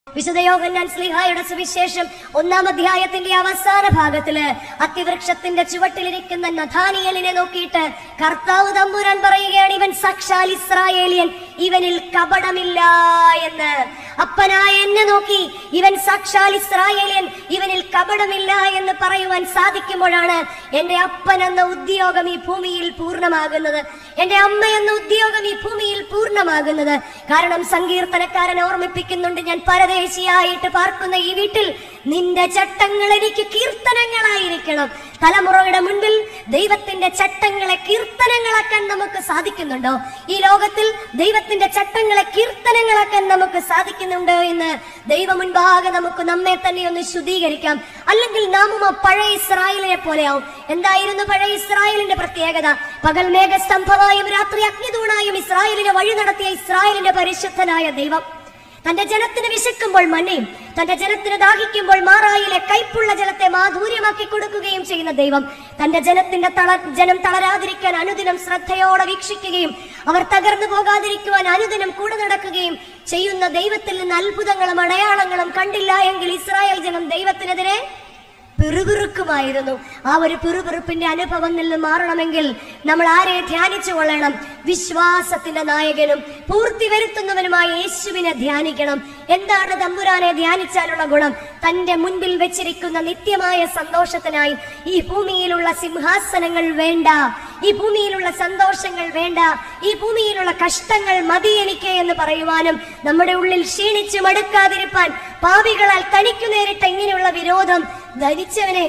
വിശുദ്ധ യോഹന്നാൻ സ്ലിഹായുടെ സുവിശേഷം ഒന്നാം അധ്യായത്തിന്റെ അവസാന ഭാഗത്തില് അത്തിവൃക്ഷത്തിന്റെ ചുവട്ടിലിരിക്കുന്ന നഥാനിയലിനെ നോക്കിയിട്ട് കർത്താവ് തമ്പുരാൻ പറയുകയാണ് ഇവൻ സാക്ഷാൽ ഇസ്രായേലിയൻ ഇവനിൽ കപടമില്ല എന്ന് അപ്പനായ എന്നെ നോക്കി ഇവൻ സാക്ഷാൽ ഇസ്രായേലിയൻ ഇവനിൽ കപടമില്ല എന്ന് പറയുവാൻ സാധിക്കുമ്പോഴാണ് എന്റെ അപ്പൻ എന്ന ഉദ്യോഗം ഈ ഭൂമിയിൽ പൂർണ്ണമാകുന്നത് എന്റെ അമ്മ എന്ന ഉദ്യോഗം ഈ ഭൂമിയിൽ പൂർണ്ണമാകുന്നത് കാരണം സങ്കീർത്തനക്കാരൻ ഓർമ്മിപ്പിക്കുന്നുണ്ട് ഞാൻ പരദേശിയായിട്ട് പാർക്കുന്ന ഈ വീട്ടിൽ നിന്റെ ചട്ടങ്ങൾ എനിക്ക് കീർത്തനങ്ങളായിരിക്കണം തലമുറയുടെ മുൻപിൽ ദൈവത്തിന്റെ ചട്ടങ്ങളെ കീർത്തനങ്ങളാക്കാൻ നമുക്ക് സാധിക്കുന്നുണ്ടോ ഈ ലോകത്തിൽ ദൈവത്തിന്റെ ചട്ടങ്ങളെ കീർത്തനങ്ങളാക്കാൻ നമുക്ക് സാധിക്കുന്നുണ്ടോ എന്ന് ദൈവം മുൻപാകെ നമുക്ക് നമ്മെ തന്നെ ഒന്ന് ശുദ്ധീകരിക്കാം അല്ലെങ്കിൽ നാമും ആ പഴയ ഇസ്രായേലിനെ പോലെയാവും എന്തായിരുന്നു പഴയ ഇസ്രായേലിന്റെ പ്രത്യേകത പകൽ മേഘസ്തംഭമായും രാത്രി അഗ്നിതൂണായും ഇസ്രായേലിനെ വഴി നടത്തിയ ഇസ്രായേലിന്റെ പരിശുദ്ധനായ ദൈവം തന്റെ ജനത്തിന് വിശക്കുമ്പോൾ മന്നയും തന്റെ ജനത്തിന് ദാഹിക്കുമ്പോൾ മാറായിലെ കൈപ്പുള്ള ജലത്തെ മാധുര്യമാക്കി കൊടുക്കുകയും ചെയ്യുന്ന ദൈവം തന്റെ ജനത്തിന്റെ തള ജനം തളരാതിരിക്കാൻ അനുദിനം ശ്രദ്ധയോടെ വീക്ഷിക്കുകയും അവർ തകർന്നു പോകാതിരിക്കുവാൻ അനുദിനം കൂടെ നടക്കുകയും ചെയ്യുന്ന ദൈവത്തിൽ നിന്ന് അത്ഭുതങ്ങളും അടയാളങ്ങളും കണ്ടില്ല എങ്കിൽ ഇസ്രായേൽ ജനം ദൈവത്തിനെതിരെ പിറുപിറുക്കുമായിരുന്നു ആ ഒരു പിറുപിറുപ്പിന്റെ അനുഭവം നിന്ന് മാറണമെങ്കിൽ നമ്മൾ ആരെ ധ്യാനിച്ചു കൊള്ളണം വിശ്വാസത്തിന്റെ നായകനും പൂർത്തി വരുത്തുന്നവനുമായ യേശുവിനെ ധ്യാനിക്കണം എന്താണ് തമ്പുരാനെ ധ്യാനിച്ചാലുള്ള ഗുണം തന്റെ മുൻപിൽ വെച്ചിരിക്കുന്ന നിത്യമായ സന്തോഷത്തിനായി ഈ ഭൂമിയിലുള്ള സിംഹാസനങ്ങൾ വേണ്ട ഈ ഭൂമിയിലുള്ള സന്തോഷങ്ങൾ വേണ്ട ഈ ഭൂമിയിലുള്ള കഷ്ടങ്ങൾ മതി എനിക്ക് എന്ന് പറയുവാനും നമ്മുടെ ഉള്ളിൽ ക്ഷീണിച്ച് മടുക്കാതിരിപ്പാൻ പാപികളാൽ തനിക്കു നേരിട്ട ഇങ്ങനെയുള്ള വിരോധം ധരിച്ചവനെ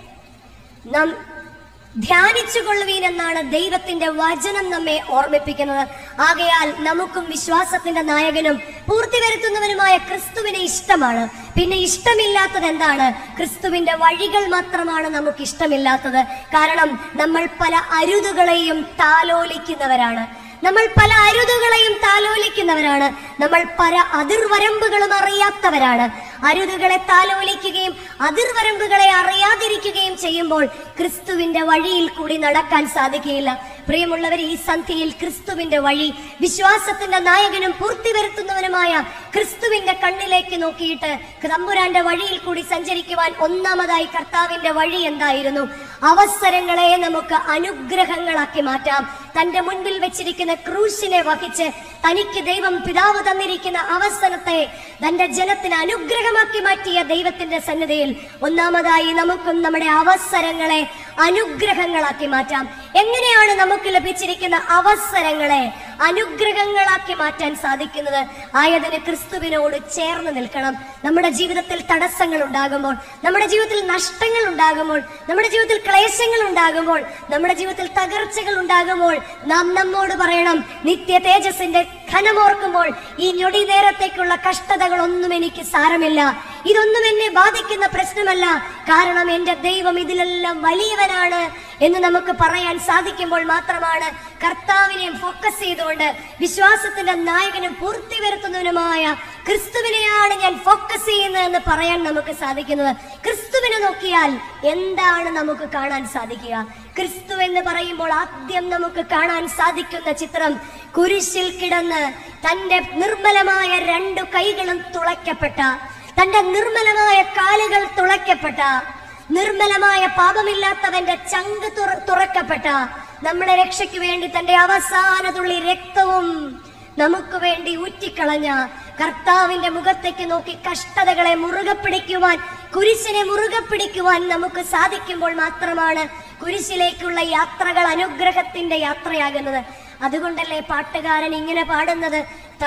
നാം ധ്യാനിച്ചു കൊള്ളുവീൻ എന്നാണ് ദൈവത്തിന്റെ വചനം നമ്മെ ഓർമ്മിപ്പിക്കുന്നത് ആകയാൽ നമുക്കും വിശ്വാസത്തിന്റെ നായകനും പൂർത്തി വരുത്തുന്നവനുമായ ക്രിസ്തുവിനെ ഇഷ്ടമാണ് പിന്നെ ഇഷ്ടമില്ലാത്തത് എന്താണ് ക്രിസ്തുവിന്റെ വഴികൾ മാത്രമാണ് നമുക്ക് ഇഷ്ടമില്ലാത്തത് കാരണം നമ്മൾ പല അരുതുകളെയും താലോലിക്കുന്നവരാണ് നമ്മൾ പല അരുതുകളെയും താലോലിക്കുന്നവരാണ് നമ്മൾ പല അതിർവരമ്പുകളും അറിയാത്തവരാണ് അരുതുകളെ താലോലിക്കുകയും അതിർവരമ്പുകളെ അറിയാതിരിക്കുകയും ചെയ്യുമ്പോൾ ക്രിസ്തുവിന്റെ വഴിയിൽ കൂടി നടക്കാൻ സാധിക്കുകയില്ല പ്രിയമുള്ളവർ ഈ സന്ധിയിൽ ക്രിസ്തുവിന്റെ വഴി വിശ്വാസത്തിന്റെ നായകനും പൂർത്തി വരുത്തുന്നവനുമായ ക്രിസ്തുവിന്റെ കണ്ണിലേക്ക് നോക്കിയിട്ട് തമ്പുരാന്റെ വഴിയിൽ കൂടി സഞ്ചരിക്കുവാൻ ഒന്നാമതായി കർത്താവിന്റെ വഴി എന്തായിരുന്നു അവസരങ്ങളെ നമുക്ക് അനുഗ്രഹങ്ങളാക്കി മാറ്റാം തന്റെ മുൻപിൽ വെച്ചിരിക്കുന്ന ക്രൂശിനെ വഹിച്ച് തനിക്ക് ദൈവം പിതാവ് തന്നിരിക്കുന്ന അവസരത്തെ തന്റെ ജനത്തിന് അനുഗ്രഹമാക്കി മാറ്റിയ ദൈവത്തിന്റെ സന്നിധിയിൽ ഒന്നാമതായി നമുക്കും നമ്മുടെ അവസരങ്ങളെ അനുഗ്രഹങ്ങളാക്കി മാറ്റാം എങ്ങനെയാണ് നമുക്ക് ലഭിച്ചിരിക്കുന്ന അവസരങ്ങളെ അനുഗ്രഹങ്ങളാക്കി മാറ്റാൻ സാധിക്കുന്നത് ആയതിന് ക്രിസ്തുവിനോട് ചേർന്ന് നിൽക്കണം നമ്മുടെ ജീവിതത്തിൽ തടസ്സങ്ങൾ ഉണ്ടാകുമ്പോൾ നമ്മുടെ ജീവിതത്തിൽ നഷ്ടങ്ങൾ ഉണ്ടാകുമ്പോൾ നമ്മുടെ ജീവിതത്തിൽ ക്ലേശങ്ങൾ ഉണ്ടാകുമ്പോൾ നമ്മുടെ ജീവിതത്തിൽ തകർച്ചകൾ ഉണ്ടാകുമ്പോൾ നാം നമ്മോട് പറയണം നിത്യ തേജസ്സിന്റെ ഘനമോർക്കുമ്പോൾ ഈ ഞൊടി നേരത്തേക്കുള്ള കഷ്ടതകളൊന്നും എനിക്ക് സാരമില്ല ഇതൊന്നും എന്നെ ബാധിക്കുന്ന പ്രശ്നമല്ല കാരണം എന്റെ ദൈവം ഇതിലെല്ലാം വലിയവനാണ് എന്ന് നമുക്ക് പറയാൻ സാധിക്കുമ്പോൾ മാത്രമാണ് കർത്താവിനെ ഫോക്കസ് ചെയ്തുകൊണ്ട് വിശ്വാസത്തിന്റെ നായകനും പൂർത്തി വരുത്തുന്നവനുമായ ക്രിസ്തുവിനെയാണ് ഞാൻ ഫോക്കസ് ചെയ്യുന്നതെന്ന് പറയാൻ നമുക്ക് സാധിക്കുന്നത് ക്രിസ്തുവിനെ നോക്കിയാൽ എന്താണ് നമുക്ക് കാണാൻ സാധിക്കുക ക്രിസ്തു എന്ന് പറയുമ്പോൾ ആദ്യം നമുക്ക് കാണാൻ സാധിക്കുന്ന ചിത്രം കുരിശിൽ കിടന്ന് തന്റെ നിർമ്മലമായ രണ്ടു കൈകളും തുളയ്ക്കപ്പെട്ട തന്റെ നിർമ്മലമായ കാലുകൾ തുളയ്ക്കപ്പെട്ട നിർമ്മലമായ പാപമില്ലാത്തവന്റെ ചങ്ക് തുറ- തുറക്കപ്പെട്ട നമ്മുടെ രക്ഷയ്ക്ക് വേണ്ടി തന്റെ അവസാന തുള്ളി രക്തവും നമുക്ക് വേണ്ടി ഊറ്റിക്കളഞ്ഞ കർത്താവിന്റെ മുഖത്തേക്ക് നോക്കി കഷ്ടതകളെ മുറുകെ പിടിക്കുവാൻ കുരിശിനെ മുറുകെ പിടിക്കുവാൻ നമുക്ക് സാധിക്കുമ്പോൾ മാത്രമാണ് കുരിശിലേക്കുള്ള യാത്രകൾ അനുഗ്രഹത്തിന്റെ യാത്രയാകുന്നത് അതുകൊണ്ടല്ലേ പാട്ടുകാരൻ ഇങ്ങനെ പാടുന്നത്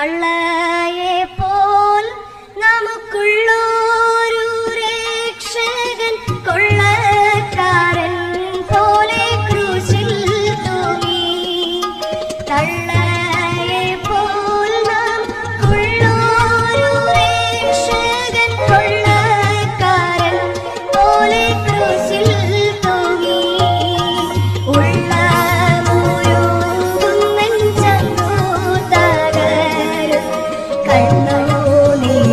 തള്ളയെ പോൽ നമുക്കുള്ളൊരു രക്ഷകൻ കൊള്ളക്കാരൻ പോലെ ക്രൂശിൽ തൂങ്ങി തള്ളയെ പോൽ നമുക്കുള്ളൊരു രക്ഷകൻ കൊള്ളക്കാരൻ പോലെ ക്രൂശിൽ തൂങ്ങി ഉള്ള മുഴുകും നെഞ്ചങ്ങു തകരും കണ്ണു നീ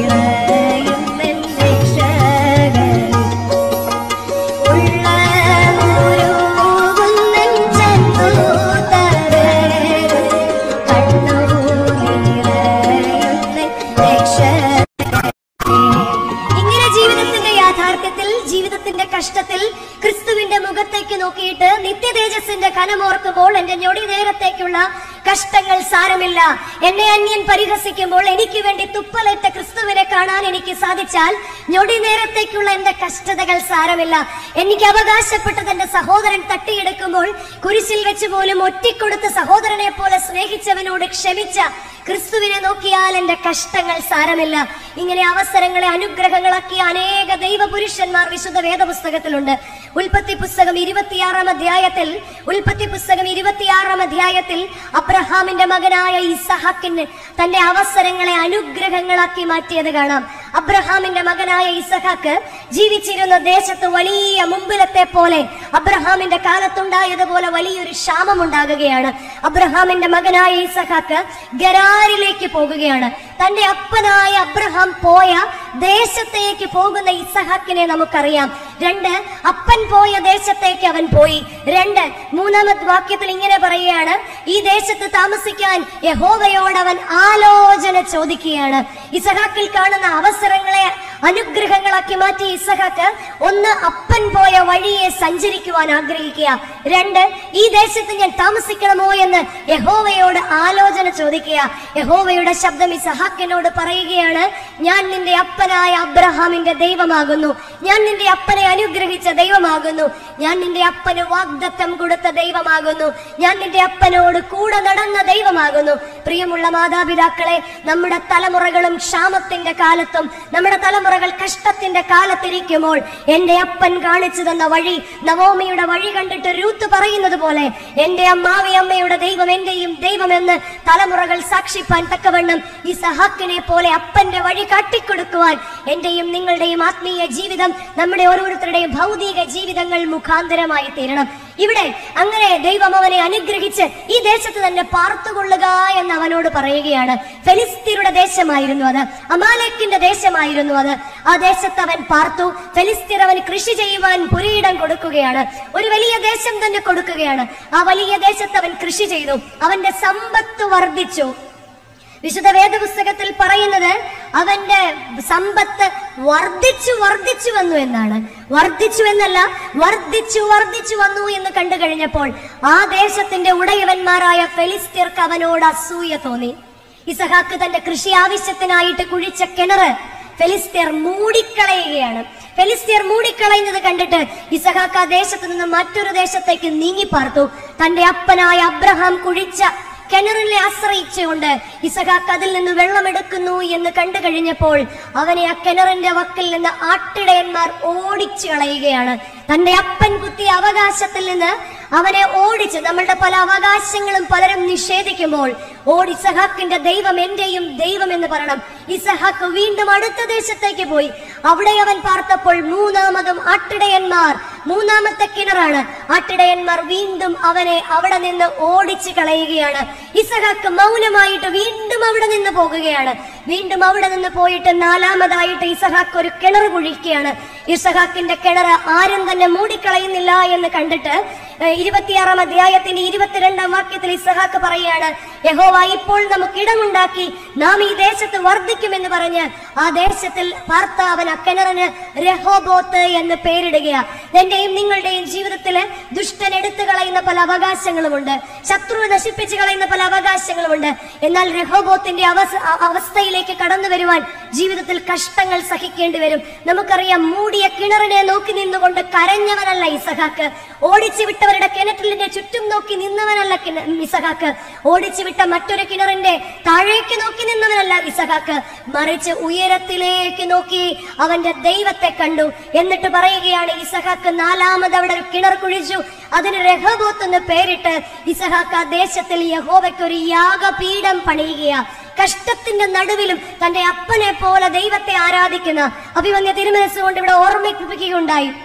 യാഥാർത്ഥ്യത്തിൽ ജീവിതത്തിന്റെ കഷ്ടത്തിൽ ക്രിസ്തുവിന്റെ മുഖത്തേക്ക് നോക്കിയിട്ട് നിത്യ തേജസ്സിന്റെ കനമോർക്കുമ്പോൾ എന്റെ ഞൊടി നേരത്തേക്കുള്ള കഷ്ടങ്ങൾ സാരമില്ല എന്നെ അന്യൻ പരിഹസിക്കുമ്പോൾ എനിക്ക് വേണ്ടി തുപ്പലേറ്റ ക്രിസ്തുവിനെ കാണാൻ എനിക്ക് സാധിച്ചാൽ ഞൊടി നേരത്തേക്കുള്ള എന്റെ കഷ്ടതകൾ സാരമില്ല എനിക്ക് അവകാശപ്പെട്ടത് എന്റെ സഹോദരൻ തട്ടിയെടുക്കുമ്പോൾ കുരിശിൽ വെച്ച് പോലും ഒറ്റിക്കൊടുത്ത സഹോദരനെ പോലെ സ്നേഹിച്ചവനോട് ക്ഷമിച്ച ക്രിസ്തുവിനെ നോക്കിയാൽ എന്റെ കഷ്ടങ്ങൾ സാരമില്ല ഇങ്ങനെ അവസരങ്ങളെ അനുഗ്രഹങ്ങളാക്കിയ അനേക ദൈവപുരുഷന്മാർ വിശുദ്ധ വേദപുസ്തകത്തിലുണ്ട് ഉൽപ്പത്തി പുസ്തകം ഇരുപത്തിയാറാം അധ്യായത്തിൽ ഉൽപ്പത്തി പുസ്തകം ഇരുപത്തിയാറാം അധ്യായത്തിൽ അബ്രഹാമിന്റെ മകനായ ഇസഹാക്കിന് തന്റെ അവസരങ്ങളെ അനുഗ്രഹങ്ങളാക്കി മാറ്റിയത് കാണാം അബ്രഹാമിന്റെ മകനായ ഇസഹാക്ക് ജീവിച്ചിരുന്ന ദേശത്ത് വലിയ മുമ്പിലത്തെ പോലെ അബ്രഹാമിന്റെ കാലത്തുണ്ടായതുപോലെ വലിയൊരു ക്ഷാമം ഉണ്ടാകുകയാണ് അബ്രഹാമിന്റെ മകനായ ഇസഹാക്ക് ഗരാരിലേക്ക് പോകുകയാണ് തന്റെ അപ്പനായ അബ്രഹാം പോയ ദേശത്തേക്ക് പോകുന്ന ഇസഹാക്കിനെ നമുക്കറിയാം രണ്ട് അപ്പൻ പോയ ദേശത്തേക്ക് അവൻ പോയി രണ്ട് മൂന്നാമത്തെ വാക്യത്തിൽ ഇങ്ങനെ പറയുകയാണ് ഈ ദേശത്ത് താമസിക്കാൻ യഹോവയോട് അവൻ ആലോചന ചോദിക്കുകയാണ് ഇസഹാക്കിൽ കാണുന്ന അവസരങ്ങളെ അനുഗ്രഹങ്ങളാക്കി മാറ്റി ഇസഹാക്ക് ഒന്ന് അപ്പൻ പോയ വഴിയെ സഞ്ചരിക്കുവാൻ ആഗ്രഹിക്കുക രണ്ട് ഈ ദേശത്ത് ഞാൻ താമസിക്കണമോ എന്ന് യഹോവയോട് ആലോചന ചോദിക്കുക യഹോവയുടെ ശബ്ദം ഇസഹാക്കിനോട് പറയുകയാണ് ഞാൻ നിന്റെ അപ്പനായ അബ്രഹാമിന്റെ ദൈവമാകുന്നു ഞാൻ നിന്റെ അപ്പനെ അനുഗ്രഹിച്ച ദൈവമാകുന്നു ഞാൻ നിന്റെ അപ്പന് വാഗ്ദത്തം കൊടുത്ത ദൈവമാകുന്നു ഞാൻ നിന്റെ അപ്പനോട് കൂടെ നടന്ന ദൈവമാകുന്നു പ്രിയമുള്ള മാതാപിതാക്കളെ നമ്മുടെ തലമുറകളും ക്ഷാമത്തിന്റെ കാലത്തും നമ്മുടെ തലമുറകൾ കഷ്ടത്തിന്റെ കാലത്തിരിക്കുമ്പോൾ എന്റെ അപ്പൻ കാണിച്ചു തന്ന വഴി നവോമിയുടെ വഴി കണ്ടിട്ട് രൂത്ത് പറയുന്നത് പോലെ എന്റെ അമ്മാവി അമ്മയുടെ ദൈവം എന്റെയും ദൈവമെന്ന് തലമുറകൾ സാക്ഷിപ്പാൻ തക്കവണ്ണം ഈ സഹാക്കിനെ പോലെ അപ്പന്റെ വഴി കാട്ടിക്കൊടുക്കുവാൻ എന്റെയും നിങ്ങളുടെയും ആത്മീയ ജീവിതം നമ്മുടെ ഓരോരുത്തരുടെയും ഭൗതിക ജീവിതങ്ങൾ മുഖാന്തരമായി തീരണം ഇവിടെ അങ്ങനെ ദൈവം അവനെ അനുഗ്രഹിച്ച് ഈ ദേശത്ത് തന്നെ പാർത്തുകൊള്ളുക എന്ന് അവനോട് പറയുകയാണ് ഫെലിസ്തീരുടെ ദേശമായിരുന്നു അത് അമാലേക്കിന്റെ ദേശമായിരുന്നു അത് ആ ദേശത്ത് അവൻ പാർത്തു ഫെലിസ്തീർ അവൻ കൃഷി ചെയ്യുവാൻ പുരയിടം കൊടുക്കുകയാണ് ഒരു വലിയ ദേശം തന്നെ കൊടുക്കുകയാണ് ആ വലിയ ദേശത്ത് അവൻ കൃഷി ചെയ്തു അവന്റെ സമ്പത്ത് വർദ്ധിച്ചു വിശുദ്ധ വേദപുസ്തകത്തിൽ പറയുന്നത് അവന്റെ സമ്പത്ത് വർദ്ധിച്ചു വർദ്ധിച്ചു വന്നു എന്നാണ് വർദ്ധിച്ചു എന്നല്ല വർദ്ധിച്ചു വർദ്ധിച്ചു വന്നു എന്ന് കണ്ടു കഴിഞ്ഞപ്പോൾ ആ ദേശത്തിന്റെ ഉടയവന്മാരായ ഫെലിസ്തീർക്ക് അവനോട് അസൂയ തോന്നി ഇസഹാക്ക് തന്റെ കൃഷി ആവശ്യത്തിനായിട്ട് കുഴിച്ച കിണറ് ഫെലിസ്തീർ മൂടിക്കളയുകയാണ് ഫെലിസ്തീർ മൂടിക്കളയുന്നത് കണ്ടിട്ട് ഇസഹാക്ക് ആ ദേശത്ത് നിന്ന് മറ്റൊരു ദേശത്തേക്ക് നീങ്ങി പാർത്തു തന്റെ അപ്പനായ അബ്രഹാം കുഴിച്ച കിണറിനെ ആശ്രയിച്ചുകൊണ്ട് ഇസഹാക്ക് അതിൽ നിന്ന് വെള്ളമെടുക്കുന്നു എന്ന് കണ്ടു കഴിഞ്ഞപ്പോൾ അവനെ ആ കിണറിന്റെ വക്കിൽ നിന്ന് ആട്ടിടയന്മാർ ഓടിച്ചു കളയുകയാണ് തന്റെ അപ്പൻ കുത്തിയ അവകാശത്തിൽ നിന്ന് അവനെ ഓടിച്ച് നമ്മളുടെ പല അവകാശങ്ങളും പലരും നിഷേധിക്കുമ്പോൾ ഓടി ഇസഹാക്കിന്റെ ദൈവം എന്റെയും ദൈവം എന്ന് പറയണം ഇസഹാക്ക് വീണ്ടും അടുത്ത ദേശത്തേക്ക് പോയി അവിടെ അവൻ പാർത്തപ്പോൾ മൂന്നാമതും ആട്ടിടയന്മാർ മൂന്നാമത്തെ കിണറാണ് ആട്ടിടയന്മാർ വീണ്ടും അവനെ അവിടെ നിന്ന് ഓടിച്ചു കളയുകയാണ് ഇസഹാക്ക് മൗനമായിട്ട് വീണ്ടും അവിടെ നിന്ന് പോകുകയാണ് വീണ്ടും അവിടെ നിന്ന് പോയിട്ട് നാലാമതായിട്ട് ഇസഹാക്ക് ഒരു കിണർ കുഴിക്കുകയാണ് ഇസഹാക്കിന്റെ കിണർ ആരും തന്നെ മൂടിക്കളയുന്നില്ല എന്ന് കണ്ടിട്ട് ഏഹ്, ഇരുപത്തിയാറാം അധ്യായത്തിന്റെ ഇരുപത്തിരണ്ടാം വാക്യത്തിൽ ഇസഹാക്ക് പറയാണ് യഹോവ ഇപ്പോൾ നമുക്ക് ഇടമുണ്ടാക്കി നാം ഈ ദേശത്ത് വർദ്ധിക്കുമെന്ന് പറഞ്ഞ് ആ ദേശത്തിൽ പാർത്ത അവൻ ആ കിണറിന് രഹോബോത്ത് എന്ന് പേരിടുകയാ എന്റെയും നിങ്ങളുടെയും ജീവിതത്തിൽ ദുഷ്ടൻ എടുത്തു കളയുന്ന പല അവകാശങ്ങളുമുണ്ട് ശത്രു നശിപ്പിച്ചു കളയുന്ന പല അവകാശങ്ങളുമുണ്ട് എന്നാൽ രഹോബോത്തിന്റെ അവസ്ഥ അവസ്ഥയിലേക്ക് കടന്നു വരുവാൻ ജീവിതത്തിൽ കഷ്ടങ്ങൾ സഹിക്കേണ്ടി വരും നമുക്കറിയാം മൂടിയ കിണറിനെ നോക്കി നിന്നുകൊണ്ട് കരഞ്ഞവനല്ല ഇസഹാക്ക് ഓടിച്ചു വിട്ടവരുടെ കിണറ്റിലിന്റെ ചുറ്റും നോക്കി നിന്നവനല്ല കിണ- ഇസഹാക്ക് ഓടിച്ചു വിട്ട മറ്റൊരു കിണറിന്റെ താഴേക്ക് നോക്കി നിന്നവനല്ല ഇസഹാക്ക് മറിച്ച് ഉയരത്തിലേക്ക് നോക്കി അവന്റെ ദൈവത്തെ കണ്ടു എന്നിട്ട് പറയുകയാണ് ഇസഹാക്ക് നാലാമത് അവിടെ ഒരു കിണർ കുഴിച്ചു അതിന് രഹബോത്ത് എന്ന് പേരിട്ട് ഇസഹാക്ക് ആ ദേശത്തിൽ യഹോവയ്ക്ക് ഒരു യാഗപീഠം പണിയുകയാ കഷ്ടത്തിന്റെ നടുവിലും തന്റെ അപ്പനെ പോലെ ദൈവത്തെ ആരാധിക്കുന്ന അഭിമന്യ തിരുമനസ് കൊണ്ട് ഇവിടെ ഓർമ്മിപ്പിക്കുകയുണ്ടായി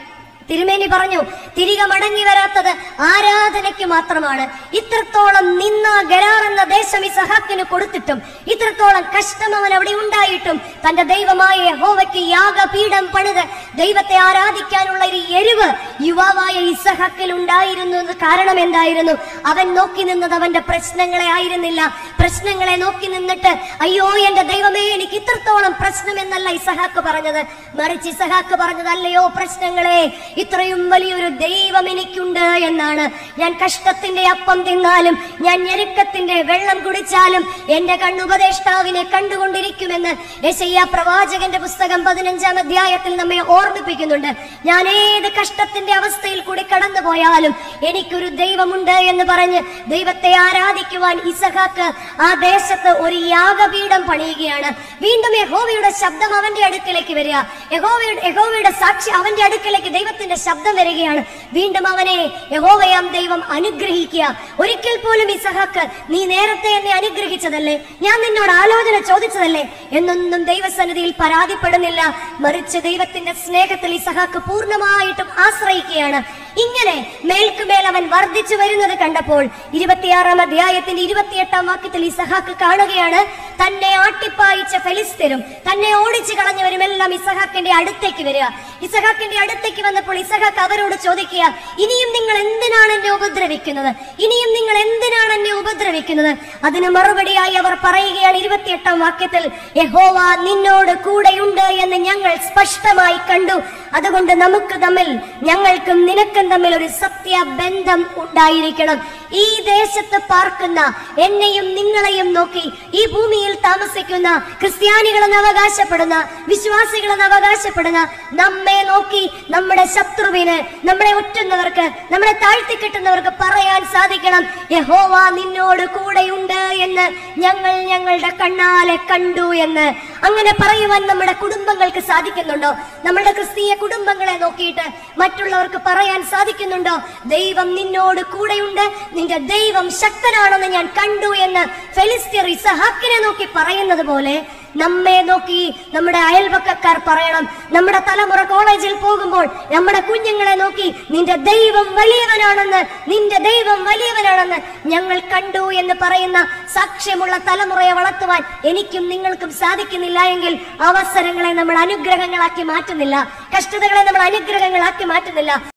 തിരുമേനി പറഞ്ഞു തിരികെ മടങ്ങി വരാത്തത് ആരാധനയ്ക്ക് മാത്രമാണ് ഇത്രത്തോളം നിന്ന ഗരാർ എന്ന ദേശം ഇസഹാക്കിന് കൊടുത്തിട്ടും ഇത്രത്തോളം കഷ്ടം അവൻ അവിടെ ഉണ്ടായിട്ടും തന്റെ ദൈവമായ യഹോവയ്ക്ക് യാഗപീഠം പണിത് ദൈവത്തെ ആരാധിക്കാനുള്ള ഒരു എരിവ് യുവാവായ ഇസഹാക്കിൽ ഉണ്ടായിരുന്നു എന്ന് കാരണം എന്തായിരുന്നു അവൻ നോക്കി നിന്നത് അവന്റെ പ്രശ്നങ്ങളെ ആയിരുന്നില്ല പ്രശ്നങ്ങളെ നോക്കി നിന്നിട്ട് അയ്യോ എന്റെ ദൈവമേ എനിക്ക് ഇത്രത്തോളം പ്രശ്നം എന്നല്ല ഇസഹാക്ക് പറഞ്ഞത് മറിച്ച് ഇസഹാക്ക് പറഞ്ഞത് അല്ലയോ പ്രശ്നങ്ങളെ ഇത്രയും വലിയൊരു ദൈവം എനിക്കുണ്ട് എന്നാണ് ഞാൻ കഷ്ടത്തിന്റെ അപ്പം തിന്നാലും ഞാൻ ഞെരുക്കത്തിന്റെ വെള്ളം കുടിച്ചാലും എന്റെ കണ്ണുപദേഷ്ടാവിനെ കണ്ടുകൊണ്ടിരിക്കുമെന്ന് യെശയ്യാ പ്രവാചകന്റെ പുസ്തകം പതിനഞ്ചാം അധ്യായത്തിൽ നമ്മെ ഓർമ്മിപ്പിക്കുന്നുണ്ട് ഞാൻ ഏത് കഷ്ടത്തിന്റെ അവസ്ഥയിൽ കൂടി കടന്നു പോയാലും എനിക്കൊരു ദൈവമുണ്ട് എന്ന് പറഞ്ഞ് ദൈവത്തെ ആരാധിക്കുവാൻ ഇസഹാക്ക് ആ ദേശത്ത് ഒരു യാഗപീഠം പണിയുകയാണ് വീണ്ടും യഹോവയുടെ ശബ്ദം അവന്റെ അടുക്കലേക്ക് വരിക യഹോവയുടെ യഹോവയുടെ സാക്ഷി അവന്റെ അടുക്കലേക്ക് ദൈവത്തിന്റെ ശബ്ദം വരികയാണ് വീണ്ടും അവനെ യഹോവയാം ദൈവം അനുഗ്രഹിക്കുക ഒരിക്കൽ പോലും ഇസഹാക്ക് നീ നേരത്തെ എന്നെ അനുഗ്രഹിച്ചതല്ലേ ഞാൻ നിന്നോട് ആലോചന ചോദിച്ചതല്ലേ എന്നൊന്നും ദൈവസന്നിധിയിൽ പരാതിപ്പെടുന്നില്ല മറിച്ച് ദൈവത്തിന്റെ സ്നേഹത്തിൽ ഇസഹാക്ക് പൂർണ്ണമായിട്ടും ആശ്രയിക്കുകയാണ് ഇങ്ങനെ മേൽക്കുമേൽ അവൻ വർദ്ധിച്ചു വരുന്നത് കണ്ടപ്പോൾ ഇരുപത്തിയാറാം അധ്യായത്തിന്റെ ഇരുപത്തിയെട്ടാം വാക്യത്തിൽ ഇസഹാക്ക് കാണുകയാണ് തന്നെ ആട്ടിപ്പായിച്ച ഫെലിസ്തരും തന്നെ ഓടിച്ചു കളഞ്ഞവരുമെല്ലാം ഇസഹാക്കിന്റെ അടുത്തേക്ക് വരിക ഇസഹാക്കിന്റെ അടുത്തേക്ക് വന്നപ്പോൾ ഇസഹാക്ക് അവരോട് ചോദിക്കുക ഇനിയും നിങ്ങൾ എന്തിനാണ് എന്നെ ഉപദ്രവിക്കുന്നത് ഇനിയും നിങ്ങൾ എന്തിനാണ് എന്നെ ഉപദ്രവിക്കുന്നത് അതിന് മറുപടിയായി അവർ പറയുകയാണ് ഇരുപത്തിയെട്ടാം വാക്യത്തിൽ യഹോവ നിന്നോട് കൂടെയുണ്ട് എന്ന് ഞങ്ങൾ സ്പഷ്ടമായി കണ്ടു അതുകൊണ്ട് നമുക്ക് തമ്മിൽ ഞങ്ങൾക്കും നിനക്കും തമ്മിൽ ഒരു സത്യബന്ധം ഉണ്ടായിരിക്കണം ഈ ദേശത്ത് പാർക്കുന്ന എന്നെയും നിങ്ങളെയും നോക്കി ഈ ഭൂമിയിൽ താമസിക്കുന്ന ക്രിസ്ത്യാനികളെന്ന് അവകാശപ്പെടുന്ന വിശ്വാസികളെന്ന് അവകാശപ്പെടുന്ന നമ്മെ നോക്കി നമ്മുടെ ശത്രുവിന് നമ്മളെ ഒറ്റുന്നവർക്ക് നമ്മളെ താഴ്ത്തിക്കെട്ടുന്നവർക്ക് പറയാൻ സാധിക്കണം യഹോവ നിന്നോട് കൂടെയുണ്ട് എന്ന് ഞങ്ങൾ ഞങ്ങളുടെ കണ്ണാലെ കണ്ടു എന്ന് അങ്ങനെ പറയുവാൻ നമ്മുടെ കുടുംബങ്ങൾക്ക് സാധിക്കുന്നുണ്ടോ നമ്മുടെ ക്രിസ്തീയ കുടുംബങ്ങളെ നോക്കിയിട്ട് മറ്റുള്ളവർക്ക് പറയാൻ സാധിക്കുന്നുണ്ടോ ദൈവം നിന്നോട് കൂടെയുണ്ട് നിന്റെ ദൈവം ശക്തനാണെന്ന് ഞാൻ കണ്ടു എന്ന് ഫെലിസ്തീർ ഇസഹാക്കിനെ നോക്കി പറയുന്നത് പോലെ നമ്മെ നോക്കി നമ്മുടെ അയൽപക്കക്കാർ പറയണം നമ്മുടെ തലമുറ കോളേജിൽ പോകുമ്പോൾ നമ്മുടെ കുഞ്ഞുങ്ങളെ നോക്കി നിന്റെ ദൈവം വലിയവനാണെന്ന് നിന്റെ ദൈവം വലിയവനാണെന്ന് ഞങ്ങൾ കണ്ടു എന്ന് പറയുന്ന സാക്ഷ്യമുള്ള തലമുറയെ വളർത്തുവാൻ എനിക്കും നിങ്ങൾക്കും സാധിക്കുന്നില്ല എങ്കിൽ അവസരങ്ങളെ നമ്മൾ അനുഗ്രഹങ്ങളാക്കി മാറ്റുന്നില്ല കഷ്ടതകളെ നമ്മൾ അനുഗ്രഹങ്ങളാക്കി മാറ്റുന്നില്ല